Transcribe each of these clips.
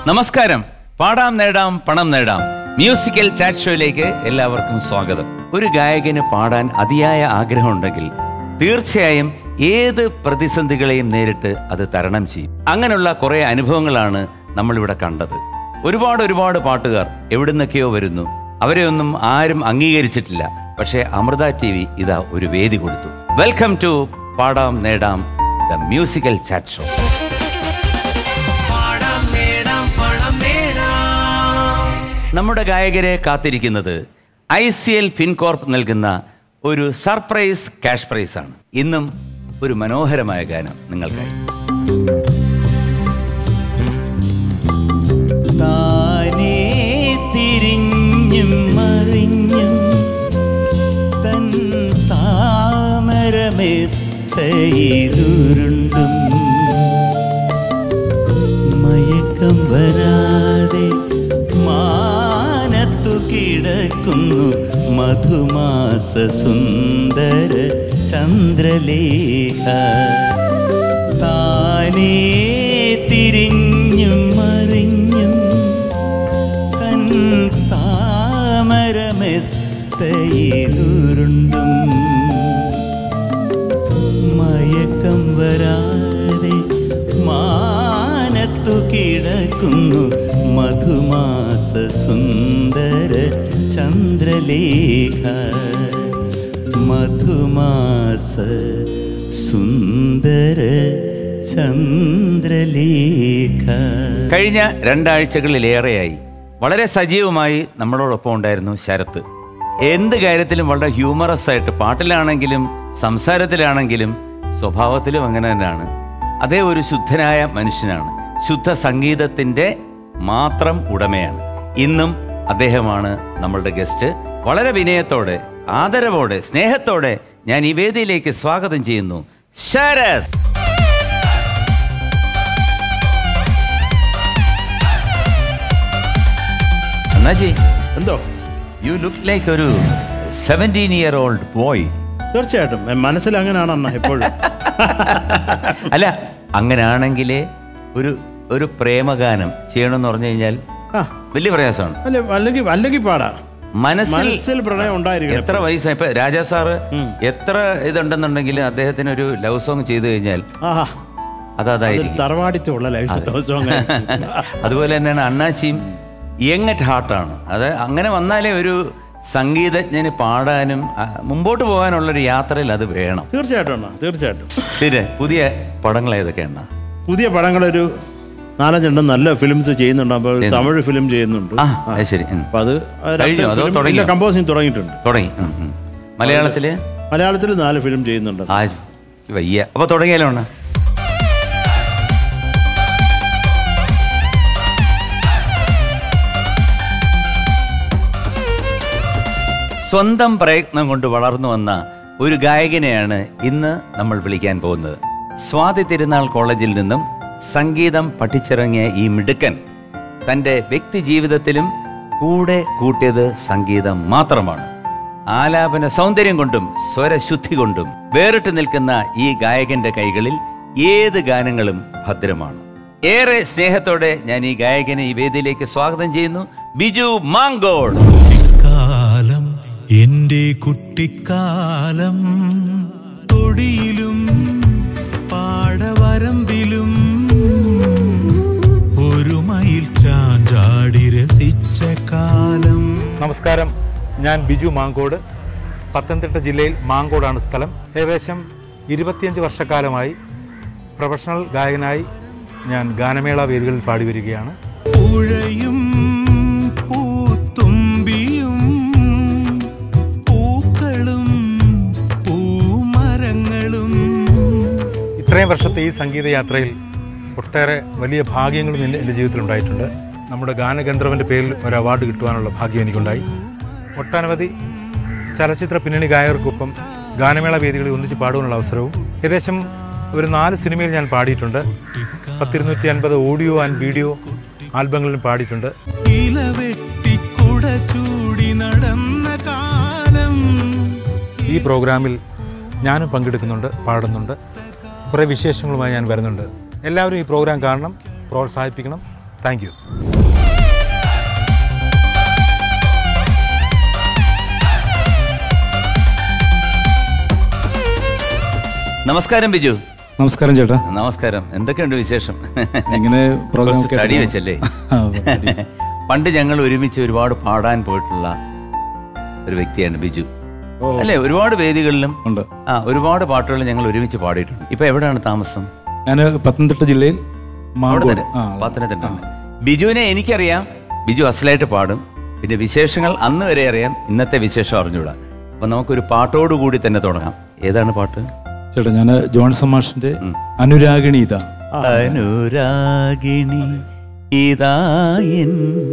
നമസ്കാരം പാടാം നേടാം പണം നേടാം മ്യൂസിക്കൽ ചാറ്റ് ഷോയിലേക്ക് എല്ലാവർക്കും സ്വാഗതം ഒരു ഗായകന് പാടാൻ അതിയായ ആഗ്രഹമുണ്ടെങ്കിൽ തീർച്ചയായും ഏത് പ്രതിസന്ധികളെയും നേരിട്ട് അത് തരണം ചെയ്യും അങ്ങനെയുള്ള കുറെ അനുഭവങ്ങളാണ് നമ്മളിവിടെ കണ്ടത് ഒരുപാട് ഒരുപാട് പാട്ടുകാർ എവിടുന്നൊക്കെയോ വരുന്നു അവരെ ഒന്നും ആരും അംഗീകരിച്ചിട്ടില്ല പക്ഷേ അമൃത ടി വി ഇതാ ഒരു വേദി കൊടുത്തു വെൽക്കം ടു പാടാം നേടാം ദ മ്യൂസിക്കൽ ചാറ്റ് ഷോ നമ്മുടെ ഗായകരെ കാത്തിരിക്കുന്നത് ഐ സി എൽ ഫിൻകോർപ്പ് നൽകുന്ന ഒരു സർപ്രൈസ് ക്യാഷ് പ്രൈസ് ആണ് ഇന്നും ഒരു മനോഹരമായ ഗാനം നിങ്ങൾക്കായി താനേ തിരിഞ്ഞും മറിഞ്ഞും തൻ താമരമെത്തയിലുരുണ്ടും മയക്കം വരാതെ മാനത്തു കിടക്കുന്നു മധുമാസ സുന്ദര ചന്ദ്രലേഖ താനേ തിരിഞ്ഞും മറിഞ്ഞും തൻ താമരമെത്തയിലുരുണ്ടും മയക്കം വരാതെ മാനത്തു കിടക്കുന്നു മധുമാസ സുന്ദര ചന്ദ്രലേഖ മധുമാസ സുന്ദര ചന്ദ്രലേഖ കഴിഞ്ഞ രണ്ടാഴ്ചകളിലേറെയായി വളരെ സജീവമായി നമ്മളോടൊപ്പം ഉണ്ടായിരുന്നു ശരത്ത് എന്ത് കാര്യത്തിലും വളരെ ഹ്യൂമറസ് ആയിട്ട് പാട്ടിലാണെങ്കിലും സംസാരത്തിലാണെങ്കിലും സ്വഭാവത്തിലും അങ്ങനെ തന്നെയാണ് അതേ ഒരു ശുദ്ധനായ മനുഷ്യനാണ് ശുദ്ധ സംഗീതത്തിന്റെ മാത്രം ഉടമയാണ് ഇന്നും അദ്ദേഹമാണ് നമ്മളുടെ ഗസ്റ്റ് വളരെ വിനയത്തോടെ ആദരവോടെ സ്നേഹത്തോടെ ഞാൻ ഈ വേദിയിലേക്ക് സ്വാഗതം ചെയ്യുന്നു ശരത് അണ്ണാജി എന്തോ യു ലുക്ക് ലൈക്ക് ഒരു സെവൻറ്റീൻ ഇയർ ഓൾഡ് ബോയ് തീർച്ചയായിട്ടും എ, മനസ്സിൽ അങ്ങനെയാണ് അണ്ണ എപ്പോഴും അല്ല അങ്ങനാണെങ്കിലേ ഒരു ഒരു പ്രേമഗാനം ചെയ്യണമെന്ന് പറഞ്ഞു കഴിഞ്ഞാൽ ആ വലിയ പ്രയാസമാണ് അല്ലെ അല്ലെങ്കിൽ അല്ലെങ്കിൽ പാടാ മനസ്സിൽ മനസ്സിൽ പ്രണയം ഉണ്ടായിരിക്കണം എത്ര വയസ്സായി ഇപ്പൊ രാജാ സാറ് എത്ര ഇതുണ്ടെന്നുണ്ടെങ്കിൽ അദ്ദേഹത്തിന് ഒരു ലവ് സോങ് ചെയ്തു കഴിഞ്ഞാൽ ആഹാ അത് അതായിരിക്കും തറവാടിത്തുള്ള ലൈഫ് സോങ് അതുപോലെ തന്നെയാണ് അണ്ണാച്ചിയും യങ് അറ്റ് ഹാർട്ടാണ് അത് അങ്ങനെ വന്നാലേ ഒരു സംഗീതജ്ഞന് പാടാനും ആ, മുമ്പോട്ട് പോകാനുള്ളൊരു യാത്രയിൽ അത് വേണം തീർച്ചയായിട്ടും അണ്ണ തീർച്ചയായിട്ടും പിന്നെ പുതിയ പടങ്ങൾ ഏതൊക്കെയാണ് പുതിയ പടങ്ങളൊരു നാലഞ്ചെണ്ണം നല്ല ഫിലിംസ് ചെയ്യുന്നുണ്ട് അപ്പോൾ തമിഴ് ഫിലിം ചെയ്യുന്നുണ്ട് ആ അത് ശരി ഉം. അപ്പൊ അത് കഴിഞ്ഞോ? അതോ തുടങ്ങിയോ? കമ്പോസിങ് തുടങ്ങിയിട്ടുണ്ട് തുടങ്ങി ഉം, ഉം. മലയാളത്തില് മലയാളത്തിൽ നാല് ഫിലിം ചെയ്യുന്നുണ്ട് ആ വയ്യ അപ്പൊ തുടങ്ങിയാലോ അണ്ണാ സ്വന്തം പ്രയത്നം കൊണ്ട് വളർന്നു വന്ന ഒരു ഗായകനെയാണ് ഇന്ന് നമ്മൾ വിളിക്കാൻ പോകുന്നത് സ്വാതി തിരുനാൾ കോളേജിൽ നിന്നും സംഗീതം പഠിച്ചിറങ്ങിയ ഈ മിടുക്കൻ തൻ്റെ വ്യക്തി ജീവിതത്തിലും കൂടെ കൂട്ടിയത് സംഗീതം മാത്രമാണ് ആലാപന സൗന്ദര്യം കൊണ്ടും സ്വരശുദ്ധി കൊണ്ടും വേറിട്ട് നിൽക്കുന്ന ഈ ഗായകന്റെ കൈകളിൽ ഏത് ഗാനങ്ങളും ഭദ്രമാണ് ഏറെ സ്നേഹത്തോടെ ഞാൻ ഈ ഗായകനെ ഈ വേദിയിലേക്ക് സ്വാഗതം ചെയ്യുന്നു ബിജു മാങ്കോട് കാലം എന്റെ കുട്ടിക്കാലം തൊടിയിലും പാടവരമ്പിലും ഒരു മയിൽ ചാഞ്ചാടി രസിച്ച കാലം നമസ്കാരം ഞാൻ ബിജു മാങ്കോട് പത്തനംതിട്ട ജില്ലയിൽ മാങ്കോടാണ് സ്ഥലം ഏകദേശം ഇരുപത്തിയഞ്ച് വർഷക്കാലമായി പ്രൊഫഷണൽ ഗായകനായി ഞാൻ ഗാനമേള വേദികളിൽ പാടി വരികയാണ് പുഴയും പൂത്തുമ്പിയും പൂക്കളും പൂമരങ്ങളും ഇത്രയും വർഷത്തെ ഈ സംഗീത യാത്രയിൽ ഒട്ടേറെ വലിയ ഭാഗ്യങ്ങളും എൻ്റെ എൻ്റെ ജീവിതത്തിൽ ഉണ്ടായിട്ടുണ്ട് നമ്മുടെ ഗാനഗന്ധർവൻ്റെ പേരിൽ ഒരു അവാർഡ് കിട്ടുവാനുള്ള ഭാഗ്യം എനിക്കുണ്ടായി ഒട്ടനവധി ചലച്ചിത്ര പിന്നണി ഗായകർക്കൊപ്പം ഗാനമേള വേദികളിൽ ഒന്നിച്ച് പാടുവാനുള്ള അവസരവും ഏകദേശം ഒരു നാല് സിനിമയിൽ ഞാൻ പാടിയിട്ടുണ്ട് പത്തിരുന്നൂറ്റി അൻപത് ഓഡിയോ ആൻഡ് വീഡിയോ ആൽബങ്ങളിലും പാടിയിട്ടുണ്ട് ഇലവെട്ടിക്കുട ചൂടി നടന്ന കാലം ഈ പ്രോഗ്രാമിൽ ഞാനും പങ്കെടുക്കുന്നുണ്ട് പാടുന്നുണ്ട് കുറേ വിശേഷങ്ങളുമായി ഞാൻ വരുന്നുണ്ട് എല്ലാവരും ഈ പ്രോഗ്രാം കാണണം പ്രോത്സാഹിപ്പിക്കണം താങ്ക് യു നമസ്കാരം ബിജു നമസ്കാരം ചേട്ടാ നമസ്കാരം എന്തൊക്കെയുണ്ട് വിശേഷം ഇങ്ങനെ പ്രോഗ്രാം കുറച്ച് ഒക്കെ തടി വെച്ചല്ലേ ആ, തടി. പണ്ട് ഞങ്ങൾ ഒരുമിച്ച് ഒരുപാട് പാടാൻ പോയിട്ടുള്ള ഒരു വ്യക്തിയാണ് ബിജു ഓ. അല്ലേ ഒരുപാട് വേദികളിലും ഉണ്ട് ആ ഒരുപാട് പാട്ടുകൾ ഞങ്ങൾ ഒരുമിച്ച് പാടിയിട്ടുണ്ട് ഇപ്പൊ എവിടെയാണ് താമസം ഞാൻ പത്തനംതിട്ട ജില്ലയിൽ അവിടെ മാങ്കോട് തന്നെ ആ പത്തനംതിട്ട ബിജുവിനെ എനിക്കറിയാം ബിജു അസലായിട്ട് പാടും പിന്നെ വിശേഷങ്ങൾ അന്ന് വരെ അറിയാം ഇന്നത്തെ വിശേഷം അറിഞ്ഞൂടാ അപ്പൊ നമുക്കൊരു പാട്ടോടുകൂടി തന്നെ തുടങ്ങാം ഏതാണ് പാട്ട് ചേട്ടാ ഞാൻ ജോൺസൺ മാഷിന്റെ അനുരാഗിണി ഇതാ അനുരാഗിണി ഇതായൻ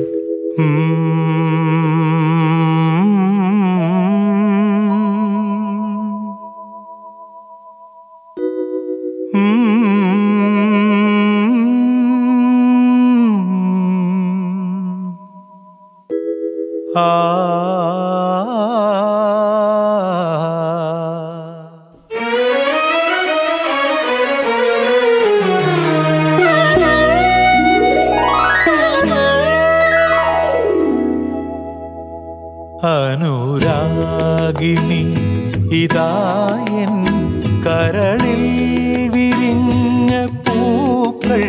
അനുരാഗിണി ഇതായൻ കരളിൽ വിരിഞ്ഞ പൂക്കൾ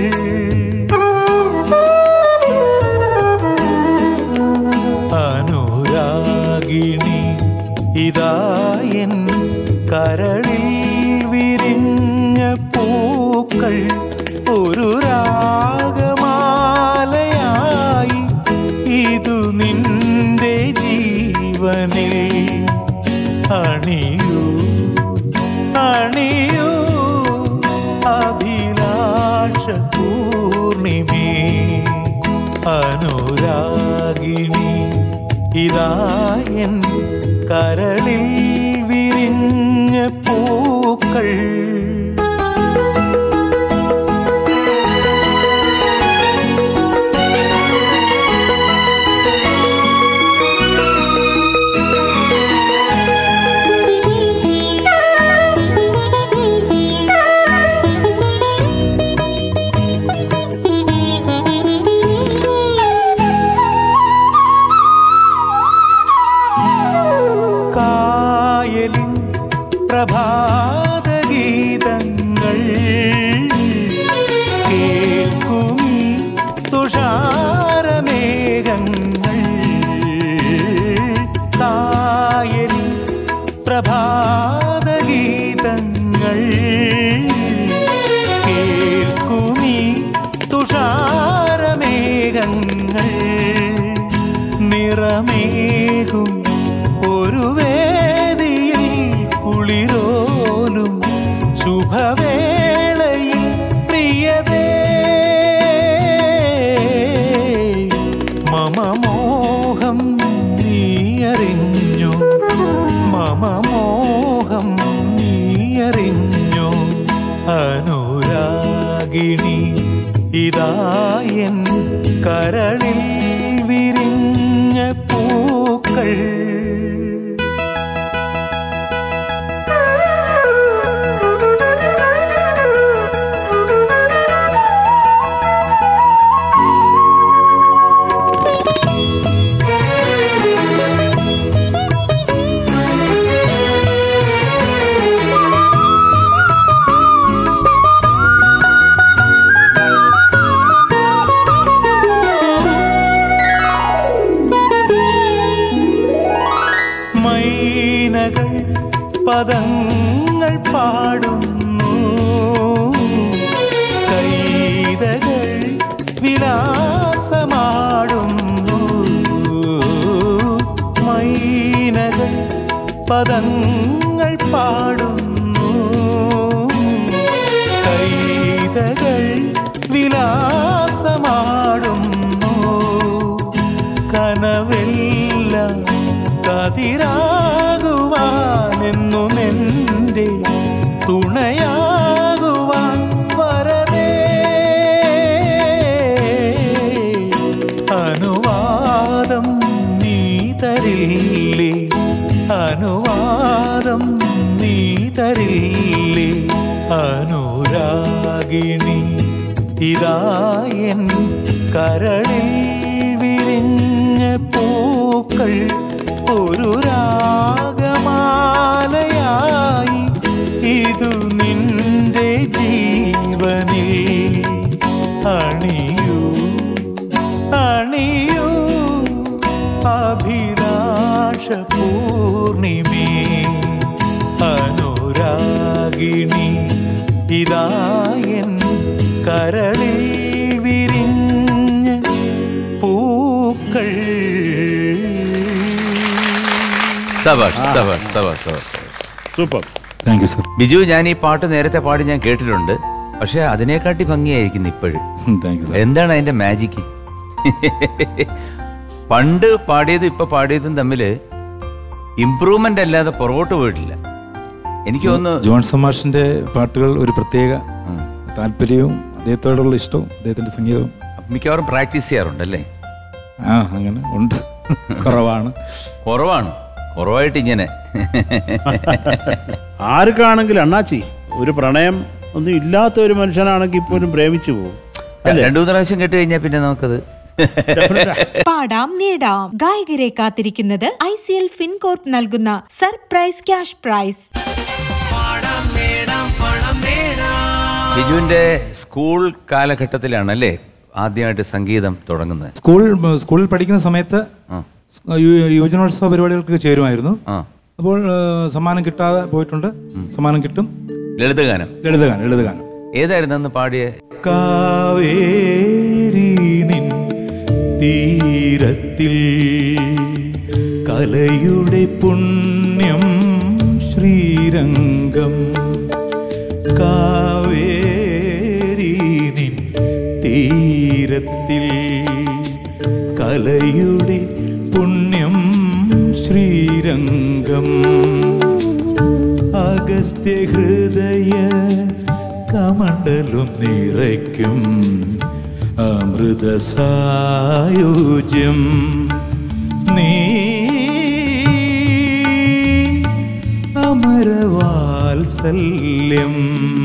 അനുരാഗിണി ഇതായൻ കരളിൽ വിരിഞ്ഞ പൂക്കൾ ഒരു രാഗമാലയായി ഇതു നിന്റെ ജീവനിൽ അണിയൂ അണിയൂ അഭിലാഷ പൂർണിമേ അനുരാഗിണി ഇതായൻ കരളിൽ വിരിഞ്ഞ പൂക്കൾ കായലിൻ പ്രഭാതഗീതങ്ങൾ കേൾക്കുമീ തുഷാരമേഘങ്ങൾ കായലിൻ പ്രഭാതഗീതങ്ങൾ കേൾക്കുമീ തുഷാരമേഘങ്ങൾ നിറമേകും ഒരു വേദിയിൽ കുളിരോലും ശുഭവേളയിൽ പ്രിയതേ മമ മോഹം നീയറിഞ്ഞു മമ മോഹം നീയറിഞ്ഞു അനുരാഗിണി ഇതായൻ കരളിൽ വിരിഞ്ഞ പൂക്കൾ മൈനകൾ പദങ്ങൾ പാടുന്നു കൈതകൾ വിലാസമാടുന്നു മൈനകൾ പദങ്ങൾ പാടുന്നു കൈതകൾ വിലാസമാടുന്നു കനവെല്ലാം കതിരാകുവാനെന്നും എൻ്റെ തുണയാകുവാൻ വരതേ അനുവാദം നീ തരില്ലേ അനുവാദം നീ തരില്ലേ അനുരാഗിണി ഇതായൻ കരളിൽ വിരിഞ്ഞ പൂക്കൾ ഒരു രാഗമാലയായി ഇതു നിന്റെ ജീവനിൽ അണിയൂ അണിയൂ അഭിലാഷ പൂർണിമേ അനുരാഗിണി ഇതായൻ കരളിൽ വിരിഞ്ഞ പൂക്കൾ സബാഷ് സബാഷ് സബാഷ് സബാഷ് super thank you sir Biju ഞാൻ ഈ പാട്ട് നേരത്തെ പാടി ഞാൻ കേട്ടിട്ടുണ്ട് പക്ഷെ അതിനെക്കാട്ടി ഭംഗിയായിരിക്കുന്നു ഇപ്പോഴും താങ്ക് യു സർ എന്താണ് അതിന്റെ മാജിക്ക് പണ്ട് പാടിയതും ഇപ്പൊ പാടിയതും തമ്മിൽ ഇമ്പ്രൂവ്മെന്റ് അല്ലാതെ പുറകോട്ട് പോയിട്ടില്ല എനിക്ക് തോന്നുന്നു ജോൺസൺ മാഷിന്റെ പാട്ടുകൾ ഒരു പ്രത്യേക താല്പര്യവും അദ്ദേഹത്തോടുള്ള ഇഷ്ടവും അദ്ദേഹത്തിന്റെ സംഗീതവും മിക്കവാറും പ്രാക്ടീസ് ചെയ്യാറുണ്ടല്ലേ ആ അങ്ങനെ ഉണ്ട് കുറവാണ് കുറവാണ് കുറവായിട്ട് ഇങ്ങനെ ആർക്കാണെങ്കിലും അണ്ണാച്ചി ഒരു പ്രണയം ഒന്നും ഇല്ലാത്ത ഒരു മനുഷ്യനാണെങ്കിൽ പോലും പ്രേമിച്ചു പോകും രണ്ടു മൂന്ന് പ്രാവശ്യം കേട്ട് കഴിഞ്ഞാൽ പിന്നെ നമുക്കത് പാടാം നേടാം ഗായകരെ കാത്തിരിക്കുന്നത് ഐ സി എൽ ഫിൻകോർപ്പ് നൽകുന്ന സർപ്രൈസ് ക്യാഷ് പ്രൈസ് ബിജുവിന്റെ സ്കൂൾ കാലഘട്ടത്തിലാണല്ലേ ആദ്യമായിട്ട് സംഗീതം തുടങ്ങുന്നത് സ്കൂൾ സ്കൂളിൽ പഠിക്കുന്ന സമയത്ത് ആ. യു- യുവജനോത്സവ പരിപാടികൾക്ക് ചേരുമായിരുന്നു ആ അപ്പോൾ ആ, സമ്മാനം കിട്ടാതെ പോയിട്ടുണ്ട് സമ്മാനം കിട്ടും ലളിതഗാനം ലളിതഗാനം ലളിതഗാനം ഏതായിരുന്നു അന്ന് പാടിയ കാവേരി നിൻ തീരത്തിൽ കലയുടെ പുണ്യം ശ്രീരംഗം കാവേരി നിൻ തീരത്തിൽ കലയുടെ പുണ്യം ശ്രീരംഗം അഗസ്ത്യ ഹൃദയ കമണ്ടലും നിറയ്ക്കും അമൃത സായുജ്യം നീ അമരവാത്സല്യം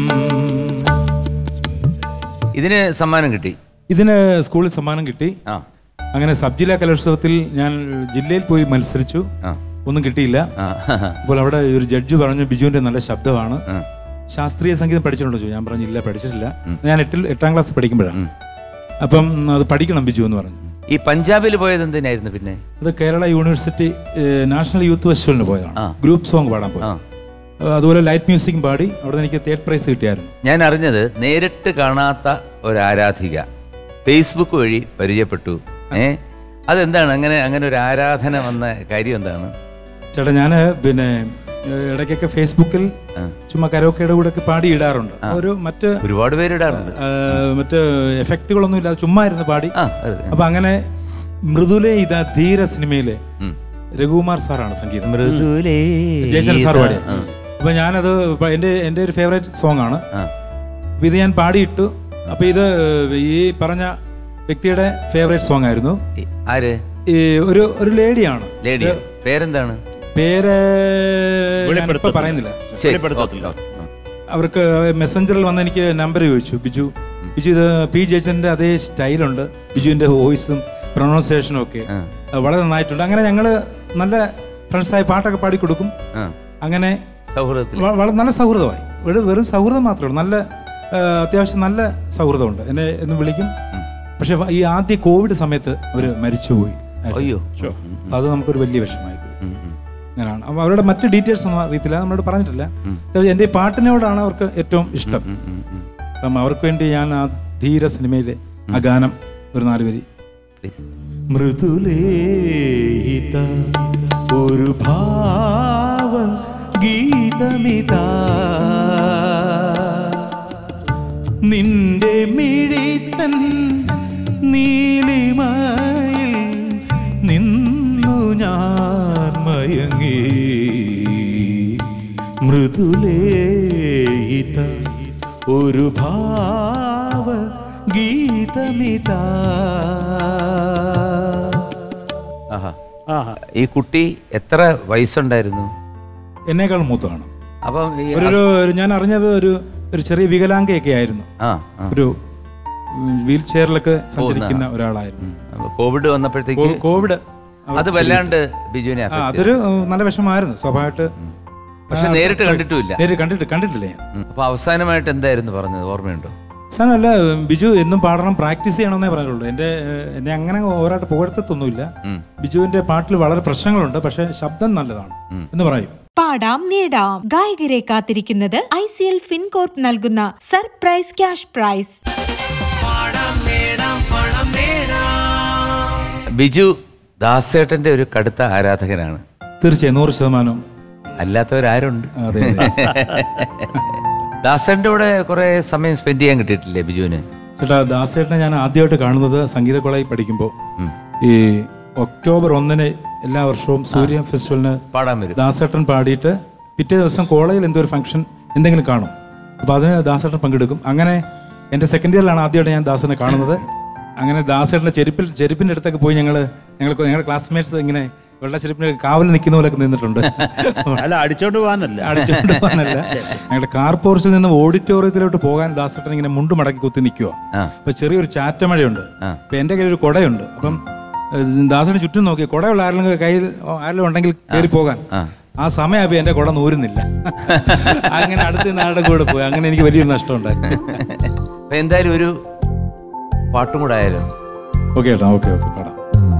ഇതിന് സമ്മാനം കിട്ടി ഇതിന് സ്കൂളിൽ സമ്മാനം കിട്ടി ആ അങ്ങനെ സബ് ജില്ലാ കലോത്സവത്തിൽ ഞാൻ ജില്ലയിൽ പോയി മത്സരിച്ചു ആ ഒന്നും കിട്ടിയില്ല ആ അപ്പോൾ അവിടെ ഒരു ജഡ്ജ് പറഞ്ഞു ബിജുവിന്റെ നല്ല ശബ്ദമാണ് ആ. ശാസ്ത്രീയ സംഗീതം പഠിച്ചിട്ടുണ്ടോ ചോദിച്ചു ഞാൻ പറഞ്ഞു ഇല്ല പഠിച്ചിട്ടില്ല ഞാൻ എട്ടിൽ എട്ടാം ക്ലാസ് പഠിക്കുമ്പോഴാണ് അപ്പം അത് പഠിക്കണം ബിജു എന്ന് പറഞ്ഞു ഈ പഞ്ചാബിൽ പോയത് എന്തിനായിരുന്നു പിന്നെ അത് കേരള യൂണിവേഴ്സിറ്റി ഏഹ്, നാഷണൽ യൂത്ത് ഫെസ്റ്റിവലിന് പോയതാണ് ആ. ഗ്രൂപ്പ് സോങ് പാടാൻ ആ പോയത് ഏഹ്, അതുപോലെ ലൈറ്റ് മ്യൂസിക് പാടി അവിടെ നിന്ന് എനിക്ക് തേർഡ് പ്രൈസ് കിട്ടിയായിരുന്നു ഞാൻ അറിഞ്ഞത് നേരിട്ട് കാണാത്ത ഒരു ആരാധിക ഫേസ്ബുക്ക് വഴി പരിചയപ്പെട്ടു ഏ അതെന്താണ് അങ്ങനെ അങ്ങനെ ഒരു ആരാധന വന്ന കാര്യം എന്താണ് ചേട്ടാ ഞാൻ പിന്നെ ഏഹ്, ഇടയ്ക്കൊക്കെ ഫേസ്ബുക്കിൽ ആ. ചുമ്മാ കരോക്കയുടെ കൂടെ ഒക്കെ പാടി ഇടാറുണ്ട് ഒരു മറ്റ് ഒരുപാട് പേരിടാറുണ്ട് ഏഹ്, മറ്റ് എഫക്റ്റുകളൊന്നും ഇല്ലാതെ ചുമ്മാ ഇരുന്ന് പാടി ആ അതെ. അപ്പൊ അങ്ങനെ മൃദുലെ ഇതാ ധീര സിനിമയിലെ ഉം. രഘുകുമാർ സാറാണ് സംഗീതം മൃദുലേ ജയചന്ദ് സാർ ഇതാ. പാടിയ ആ, അപ്പൊ ഞാനത് പ- എൻ്റെ എൻ്റെ ഒരു ഫേവറേറ്റ് സോങ് ആണ് ആ. അപ്പൊ ഇത് ഞാൻ പാടിയിട്ടു അപ്പൊ ഇത് ഈ പറഞ്ഞ വ്യക്തിയുടെ ഫേവറേറ്റ് സോങ് ആയിരുന്നു ഈ ആര് ഈ ഒരു ഒരു ലേഡിയാണ് ലേഡി പേരെന്താണ് പേര് ഞാനിപ്പോ വെളിപ്പെടുത്തത്തില്ല. പറയുന്നില്ല ശരി, വെളിപ്പെടുത്തത്തില്ല. Okay, okay. അവർക്ക് മെസ്സഞ്ചറിൽ വന്ന് എനിക്ക് നമ്പർ ചോദിച്ചു ബിജു ബിജു ഇത് പി ജയചന്ദ്രന്റെ അതേ സ്റ്റൈലുണ്ട് ബിജുവിന്റെ വോയിസും പ്രൊണൗൺസിയേഷനും ഒക്കെ ആ. അത് വളരെ നന്നായിട്ടുണ്ട് അങ്ങനെ ഞങ്ങള് നല്ല ഫ്രണ്ട്സായി പാട്ടൊക്കെ പാടി കൊടുക്കും ആ, അങ്ങനെ സൗഹൃദത്തിൽ വ- വളരെ നല്ല സൗഹൃദമായി വെറും വെറും സൗഹൃദം മാത്രമേ ഉള്ളൂ നല്ല ആ, അത്യാവശ്യം നല്ല സൗഹൃദമുണ്ട് എന്നെ എന്ന് വിളിക്കും പക്ഷെ വ- ഈ ആദ്യ കോവിഡ് സമയത്ത് അവര് മരിച്ചുപോയി അയ്യോ അത് നമുക്കൊരു വലിയ വിഷമമായി പോയി ഉം, ഉം. അങ്ങനെയാണ് അപ്പോൾ അവരുടെ മറ്റ് ഡീറ്റെയിൽസ് ഒന്നും അറിയത്തില്ല നമ്മളോട് പറഞ്ഞിട്ടില്ല എൻ്റെ ഈ പാട്ടിനോടാണ് അവർക്ക് ഏറ്റവും ഇഷ്ടം ഉം, ഉം, ഉം. അപ്പം അവർക്ക് വേണ്ടി ഞാൻ ആ ധീര സിനിമയിലെ ആ ഗാനം ഒരു നാല് വരി Please. മൃദുലേഹിത ഒരു ഭാവ ഗീതമിതാ നിന്റെ മിഴിത്തൻ നീലിമയിൽ നിന്നു ഞാൻ മയങ്ങി മൃദുലേഹിത ഒരു ഭാവ ഗീതമിതാ ആഹാ ആഹാ ഈ കുട്ടി എത്ര വയസ്സുണ്ടായിരുന്നു എന്നേക്കാൾ മൂത്തമാണ് അപ്പം ഈ ഒരു ഒരു- ഒരു ഞാൻ അറിഞ്ഞത് ഒരു ഒരു ചെറിയ വികലാംഗയൊക്കെ ആയിരുന്നു ആ ആ. ഒരു വീൽ ചെയറിലൊക്കെ സഞ്ചരിക്കുന്ന ഒരാളായിരുന്നു അപ്പൊ കോവിഡ് വന്നപ്പോഴത്തേക്ക് കോ- കോവിഡ് അത് വല്ലാണ്ട് ബിജുവിനെ ആ, affect ചെയ്തു. അതൊരു ഉം, നല്ല വിഷമമായിരുന്നു സ്വാഭാവികമായിട്ട് പക്ഷെ ആ, നേരിട്ട് കണ്ടിട്ടുമില്ല നേരിട്ട് കണ്ടിട്ട് കണ്ടിട്ടില്ല ഞാൻ ഉം. അപ്പൊ അവസാനമായിട്ട് എന്തായിരുന്നു പറഞ്ഞത് ഓർമ്മയുണ്ടോ സാധനം അല്ല ബിജു എന്നും പാടണം പ്രാക്ടീസ് ചെയ്യണമെന്നേ പറഞ്ഞുള്ളൂ എൻ്റെ ഏഹ്, എന്നെ അങ്ങനെ ഓരായിട്ട് പുകഴ്ത്തത്തൊന്നുമില്ല ഉം. ബിജുവിന്റെ പാട്ടിൽ വളരെ പ്രശ്നങ്ങളുണ്ട് പക്ഷെ ശബ്ദം നല്ലതാണ് എന്ന് പറയും പാടാം നേടാം ഗായകരെ കാത്തിരിക്കുന്നത് ഐ സി എൽ ഫിൻകോർപ്പ് നൽകുന്ന സർപ്രൈസ് ക്യാഷ് പ്രൈസ് ബിജു ദാസേട്ടന്റെ ഒരു കടുത്ത ആരാധകനാണ് തീർച്ചയായും നൂറ് ശതമാനം അല്ലാത്തവരാരുണ്ട് അതെ ദാസേട്ടന്റെ കൂടെ കുറെ സമയം സ്പെൻഡ് ചെയ്യാൻ കിട്ടിയിട്ടില്ലേ ബിജുവിന് ചേട്ടാ ദാസേട്ടനെ ഞാൻ ആദ്യമായിട്ട് കാണുന്നത് സംഗീത കോളേജിൽ പഠിക്കുമ്പോൾ ഈ ഒക്ടോബർ ഒന്നിന് എല്ലാ വർഷവും സൂര്യ ഫെസ്റ്റിവലിന് പാടാൻ വരും ദാസേട്ടൻ പാടിയിട്ട് പിറ്റേ ദിവസം കോളേജിൽ എന്തോ ഒരു ഫംഗ്ഷൻ എന്തെങ്കിലും കാണും അപ്പോൾ അതിന് ദാസേട്ടൻ പങ്കെടുക്കും അങ്ങനെ എൻ്റെ സെക്കൻഡ് ഇയറിലാണ് ആദ്യമായിട്ട് ഞാൻ ദാസനെ കാണുന്നത് അങ്ങനെ ദാസേട്ടൻ്റെ ചെരുപ്പിൽ ചെരുപ്പിൻ്റെ അടുത്തൊക്കെ പോയി ഞങ്ങൾ ഞങ്ങൾ ഞങ്ങളുടെ ക്ലാസ്മേറ്റ്സ് ഇങ്ങനെ വെള്ള ചെരുപ്പിന് കാവൽ നിൽക്കുന്ന പോലെയൊക്കെ നിന്നിട്ടുണ്ട് അല്ല അടിച്ചോണ്ട് പോകാനല്ല അടിച്ചുകൊണ്ട് പോകാനല്ല ഞങ്ങളുടെ കാർ പോർച്ചിൽ നിന്ന് ഓഡിറ്റോറിയത്തിലോട്ട് പോകാൻ ദാസേട്ടൻ ഇങ്ങനെ മുണ്ട് മടക്കി കുത്തി നിൽക്കുക ആ. അപ്പൊ ചെറിയൊരു ചാറ്റമഴയുണ്ട് ആ. അപ്പൊ എന്റെ കയ്യിൽ ഒരു കുടയുണ്ട് അപ്പം ഏഹ്, ദാസന് ചുറ്റും നോക്കി കുടയുള്ള ആരെങ്കിലും കയ്യിൽ ആരെങ്കിലും ഉണ്ടെങ്കിൽ കയറി പോകാൻ ആ. ആ സമയമായപ്പോ എന്റെ കുട നൂരുന്നില്ല അങ്ങനെ അടുത്ത നാടെ കൂടെ പോയി അങ്ങനെ എനിക്ക് വലിയൊരു നഷ്ടം ഉണ്ടായി അപ്പൊ എന്തായാലും ഒരു പാട്ടും കൂടെ ആയാലും ഓക്കെ ഏട്ടാ ഓക്കെ ഓക്കെ പാടാം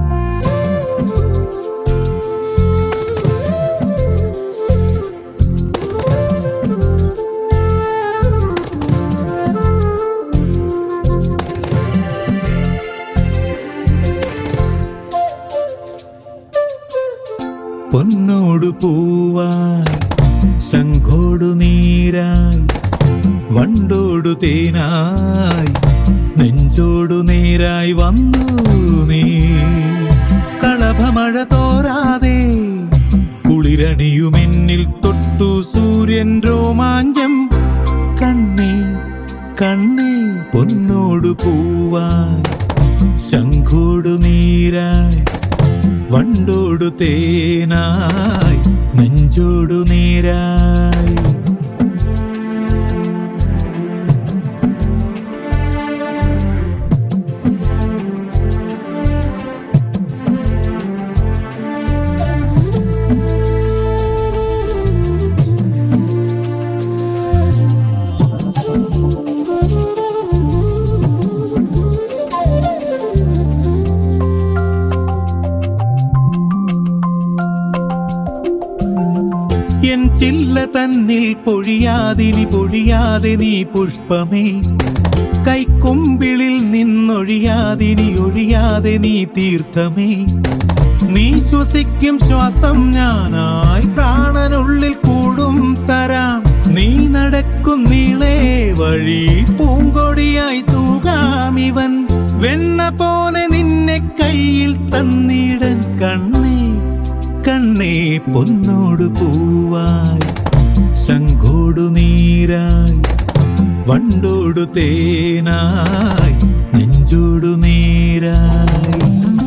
പൊന്നോടു പൂവായി ശംഖോടു നീരായി വണ്ടോടു തേനായി നെഞ്ചോടു നേരായി വന്നു നീ കളഭമഴ തോരാതെ കുളിരണിയുമെന്നിൽ തൊട്ടു സൂര്യൻ രോമാഞ്ചം കണ്ണേ കണ്ണേ പൊന്നോടു പൂവായി ശംഖോടു നീരായി വണ്ടോടു തേനായി നെഞ്ചോടു നേരായി എൻ ചില്ല തന്നിൽ പൊഴിയാതിനി പൊഴിയാതെ നീ പുഷ്പമേ കൈക്കൊമ്പിളിൽ നിന്നൊഴിയാതിനി ഒഴിയാതെ നീ തീർത്ഥമേ നീ ശ്വസിക്കും ശ്വാസം ഞാനായി പ്രാണനുള്ളിൽ കൂടും തരാം നീ നടക്കും നീളേ വഴി പൂങ്കൊടിയായി തൂകാമിവൻ വെണ്ണ പോലെ നിന്നെ കയ്യിൽ തന്നിടൻ കണ്ണേ കണ്ണേ പൊന്നോടു പൂവായി ശംഖോടു നീരായി വണ്ടോടു തേനായി നെഞ്ചോടു നേരായി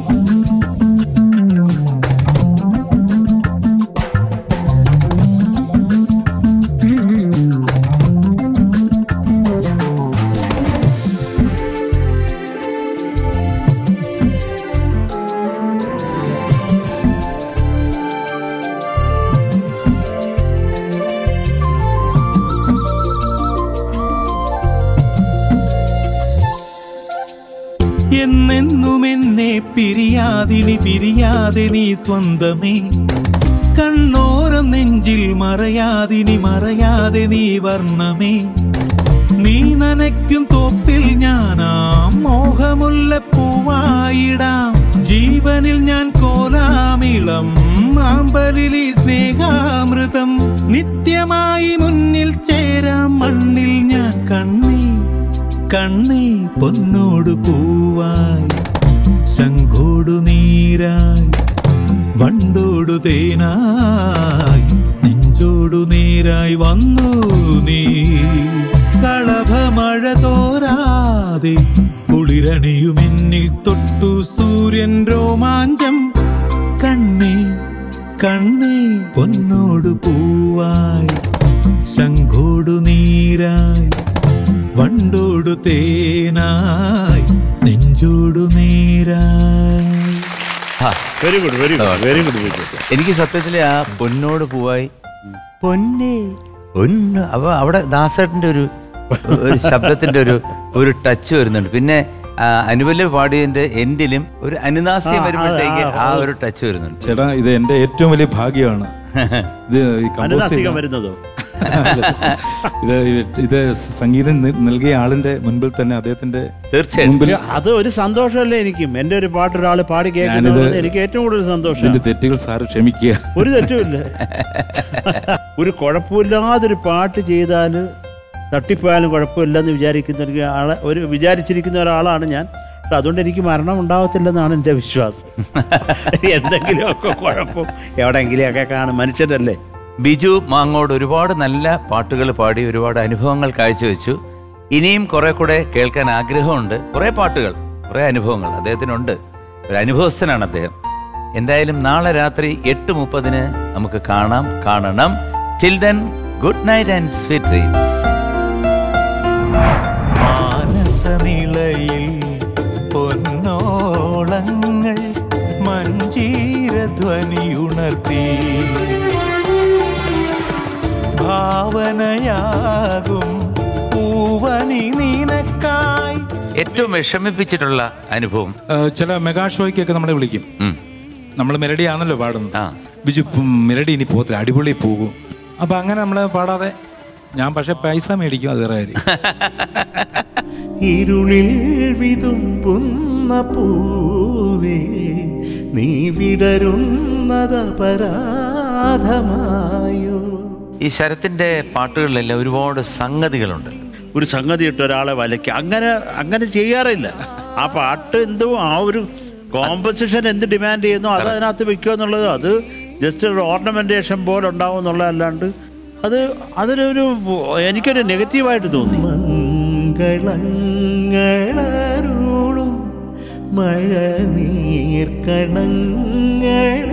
എന്നെന്നും എന്നെ പിരിയാതിനി പിരിയാതെ നീ സ്വന്തമേ കണ്ണോരം നെഞ്ചിൽ മറയാതിനി മറയാതെ നീ വർണ്ണമേ നീ നനയ്ക്കും തോപ്പിൽ ഞാനാം മോഹമുള്ള പൂവായിടാം ജീവനിൽ ഞാൻ കോലാമിളം മാമ്പലിലി സ്നേഹാമൃതം നിത്യമായി മുന്നിൽ ചേരാം മണ്ണിൽ ഞാൻ കണ്ണീ കണ്ണേ പൊന്നോടു പൂവായി ശംഖോടു നീരായി വണ്ടോടു തേനായി നെഞ്ചോടു നേരായി വന്നു നീ കളഭമഴ തോരാതെ കുളിരണിയുമെന്നിൽ തൊട്ടു സൂര്യൻ രോമാഞ്ചം കണ്ണേ കണ്ണേ പൊന്നോടു പൂവായി ശംഖോടു നീരായി വണ്ടോടു തേനായി നെഞ്ചോടു നേരായി very good very good very good എനിക്ക് സത്യത്തിൽ ആ പൊന്നോട് പൂവായി പൊന്നെ പൊന്ന് അപ്പൊ അവിടെ ദാസേട്ടന്റെ ഒരു ഒരു ശബ്ദത്തിന്റെ ഒരു ഒരു ടച്ച് വരുന്നുണ്ട് പിന്നെ ആ, അനുപല്ല് പാടിയതിന്റെ എൻഡിലും ഒരു അനുനാസ്യം ആ, വരുമ്പോഴത്തേക്ക് ആ, ആ ഒരു ടച്ച് വരുന്നുണ്ട് ചേട്ടാ ഇത് എൻ്റെ ഏറ്റവും വലിയ ഭാഗ്യമാണ് ഇത് ഈ compose അനുനാസികം ചെയ്യുന്ന- വരുന്നതോ ഇത് ഇത് സംഗീതം ന- നൽകിയ ആളിന്റെ മുൻപിൽ തന്നെ അദ്ദേഹത്തിന്റെ തീർച്ചയായും മുൻപിൽ അത് ഒരു സന്തോഷമല്ലേ എനിക്കും എൻ്റെ ഒരു പാട്ട് ഒരാൾ പാടി ഞാനിത് കേൾക്കുന്നത് എനിക്ക് ഏറ്റവും കൂടുതൽ സന്തോഷം ഇതിന്റെ തെറ്റുകൾ സാറ് ക്ഷമിക്കുക ഒരു തെറ്റുമില്ല ഒരു കുഴപ്പമില്ലാതൊരു പാട്ട് ചെയ്താൽ തട്ടിപ്പോയാലും കുഴപ്പമില്ലെന്ന് വിചാരിക്കുന്ന ഒരു ആളെ ഒരു വിചാരിച്ചിരിക്കുന്ന ഒരാളാണ് ഞാൻ പക്ഷെ അതുകൊണ്ട് എനിക്ക് മരണം ഉണ്ടാവത്തില്ലെന്നാണ് എൻ്റെ വിശ്വാസം എന്തെങ്കിലുമൊക്കെ കുഴപ്പം എവിടെയെങ്കിലുമൊക്കെ കാണും മനുഷ്യരല്ലേ ബിജു മാങ്ങോട് ഒരുപാട് നല്ല പാട്ടുകൾ പാടി ഒരുപാട് അനുഭവങ്ങൾ കാഴ്ചവെച്ചു ഇനിയും കുറെ കൂടെ കേൾക്കാൻ ആഗ്രഹമുണ്ട് കുറെ പാട്ടുകൾ കുറെ അനുഭവങ്ങൾ അദ്ദേഹത്തിനുണ്ട് ഒരു അനുഭവസ്ഥനാണ് അദ്ദേഹം എന്തായാലും നാളെ രാത്രി എട്ട് മുപ്പതിന് നമുക്ക് കാണാം കാണണം till then good night and sweet dreams മാനസനിളയിൽ പൊന്നോളങ്ങൾ മഞ്ജീരധ്വനിയുണർത്തി ഭാവനയാകും പൂവണി നിനക്കായി ഏറ്റവും വിഷമിപ്പിച്ചിട്ടുള്ള അനുഭവം ആ, ചില മെഗാ ഷോയ്ക്കൊക്കെ നമ്മളെ വിളിക്കും ഉം. നമ്മൾ മെലഡി ആണല്ലോ പാടുന്നത് ആ. ബിജു ഉം, മെലഡി ഇനി പോകത്തില്ല അടിപൊളി പോകും അപ്പൊ അങ്ങനെ നമ്മൾ പാടാതെ ഞാൻ പക്ഷെ പൈസ മേടിക്കും അത് വേറെ കാര്യം ഇരുളിൽ വിതുമ്പുന്ന പൂവേ നീ വിടരുന്നതപരാധമായോ ഈ ശരത്തിന്റെ പാട്ടുകളിലെല്ലാം ഒരുപാട് സംഗതികളുണ്ട് ഒരു സംഗതി ഇട്ട് ഒരാളെ വലയ്ക്കുക അങ്ങനെ അങ്ങനെ ചെയ്യാറില്ല ആ പാട്ട് എന്തോ ആ ഒരു കോമ്പസിഷൻ എന്ത് ഡിമാൻഡ് ചെയ്യുന്നു അത് അതിനകത്ത് വെക്കുക എന്നുള്ളത് അത് ജസ്റ്റ് ഒരു ഓർണമെന്റേഷൻ പോലെ ഉണ്ടാവും എന്നുള്ളതല്ലാണ്ട് അത് അതിനൊരു എനിക്കൊരു നെഗറ്റീവായിട്ട് തോന്നി മംഗളങ്ങളരുളും മഴ നീർക്കണങ്ങളെ